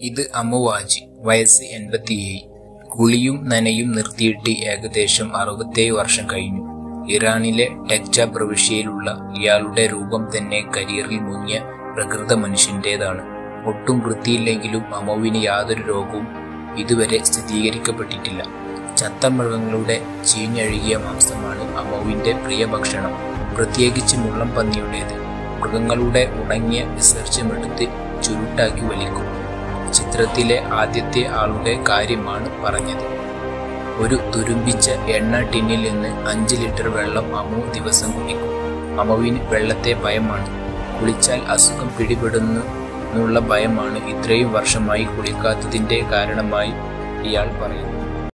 ഇത് അമ്മുവാജി വയസ്സ് എൺപത്തിയേഴ് കുളിയും നനയും നിർത്തിയിട്ട് ഏകദേശം അറുപത്തേഴ് വർഷം കഴിഞ്ഞു ഇറാനിലെ ടെക്ച പ്രവിശ്യയിലുള്ള ഇയാളുടെ രൂപം തന്നെ കരിയറിൽ മുങ്ങിയ പ്രകൃത മനുഷ്യന്റേതാണ് ഒട്ടും വൃത്തിയില്ലെങ്കിലും അമ്മുവിന് യാതൊരു രോഗവും ഇതുവരെ സ്ഥിരീകരിക്കപ്പെട്ടിട്ടില്ല ചത്ത മൃഗങ്ങളുടെ ചീഞ്ഞഴുകിയ മാംസമാണ് അമ്മുവിന്റെ പ്രിയ ഭക്ഷണം പ്രത്യേകിച്ച് മുള്ളം പന്നിയുടേത് മൃഗങ്ങളുടെ ഉണങ്ങിയ വിസർജ്യമെടുത്ത് ചുരുട്ടാക്കി വലിക്കും ചിത്രത്തിലെ ആദ്യത്തെ ആളുടെ കാര്യമാണ് പറഞ്ഞത് ഒരു തുരുമ്പിച്ച എണ്ണ ടിന്നിൽ നിന്ന് അഞ്ച് ലിറ്റർ വെള്ളം അമു ദിവസം കുടിക്കും അമുവിന് വെള്ളത്തെ ഭയമാണ് കുളിച്ചാൽ അസുഖം പിടിപെടുന്നു എന്നുള്ള ഭയമാണ് ഇത്രയും വർഷമായി കുളിക്കാത്തതിന്റെ കാരണമായി ഇയാൾ പറയുന്നു